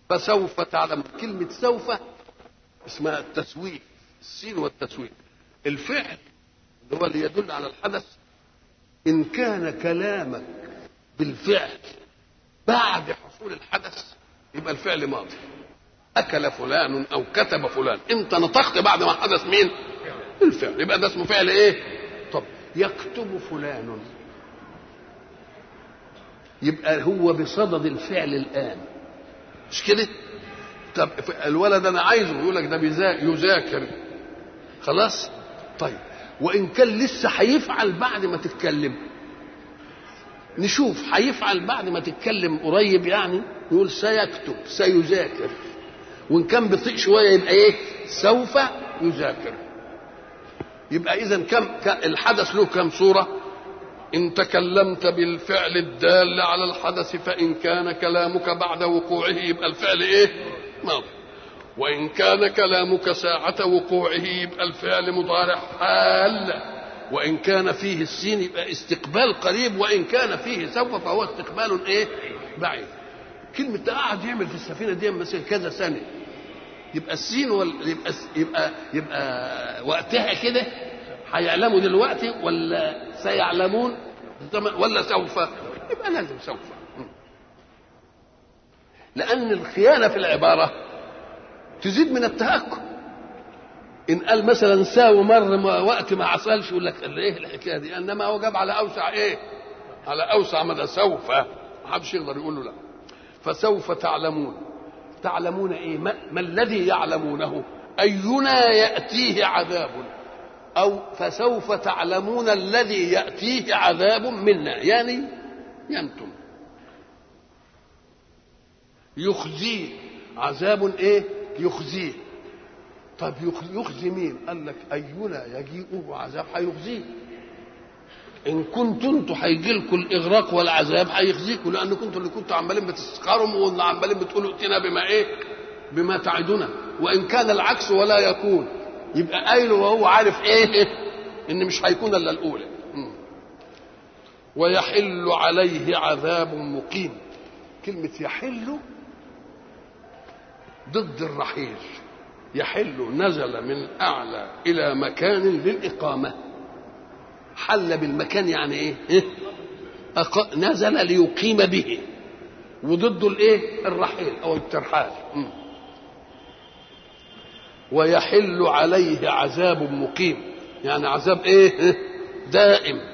فسوف تعلم كلمة سوف اسمها التسويف السين والتسويف الفعل اللي هو اللي يدل على الحدث إن كان كلامك بالفعل بعد حصول الحدث يبقى الفعل ماضي أكل فلان أو كتب فلان أنت نطقت بعد ما حدث مين؟ الفعل يبقى ده اسمه فعل إيه؟ طب يكتب فلان يبقى هو بصدد الفعل الآن مش كده؟ طب الولد أنا عايزه يقول لك ده يذاكر خلاص؟ طيب وإن كان لسه هيفعل بعد ما تتكلم نشوف هيفعل بعد ما تتكلم قريب يعني يقول سيكتب سيذاكر وان كان بطيء شويه يبقى ايه سوف يذاكر يبقى اذا كم الحدث له كم صوره ان تكلمت بالفعل الدال على الحدث فان كان كلامك بعد وقوعه يبقى الفعل ايه ماضي وان كان كلامك ساعه وقوعه يبقى الفعل مضارع حال وان كان فيه السين يبقى استقبال قريب وان كان فيه سوف فهو استقبال ايه بعيد كلمه ده قاعد يعمل في السفينه دي مثلا كذا سنه يبقى السين وال... يبقى يبقى يبقى وقتها كده هيعلموا دلوقتي ولا سيعلمون ولا سوف يبقى لازم سوف لان الخيانه في العباره تزيد من التهكم ان قال مثلا ساوي مر وقت ما حصلش يقول لك ايه الحكايه دي انما هو جاب على اوسع ايه على اوسع مدى سوف ما حدش يقدر يقول له لا فسوف تعلمون تعلمون ايه ما, ما الذي يعلمونه اينا ياتيه عذاب او فسوف تعلمون الذي ياتيه عذاب منا يعني ينتم يخزيه عذاب ايه يخزيه طب يخزي مين قال لك اينا يجيئه عذاب هيخزيه ان كنتوا انتوا هيجي لكم الاغراق والعذاب هيخزيكم لان كنتوا اللي كنتوا عمالين بتسخروا واللي عمالين بتقولوا ائتنا بما ايه بما تعدنا وان كان العكس ولا يكون يبقى قايله وهو عارف ايه ان مش هيكون الا الاولى ويحل عليه عذاب مقيم كلمه يحل ضد الرحيل يحل نزل من اعلى الى مكان للاقامه حل بالمكان يعني ايه, إيه؟ أق... نزل ليقيم به وضده الايه الرحيل او الترحال م. ويحل عليه عذاب مقيم يعني عذاب ايه دائم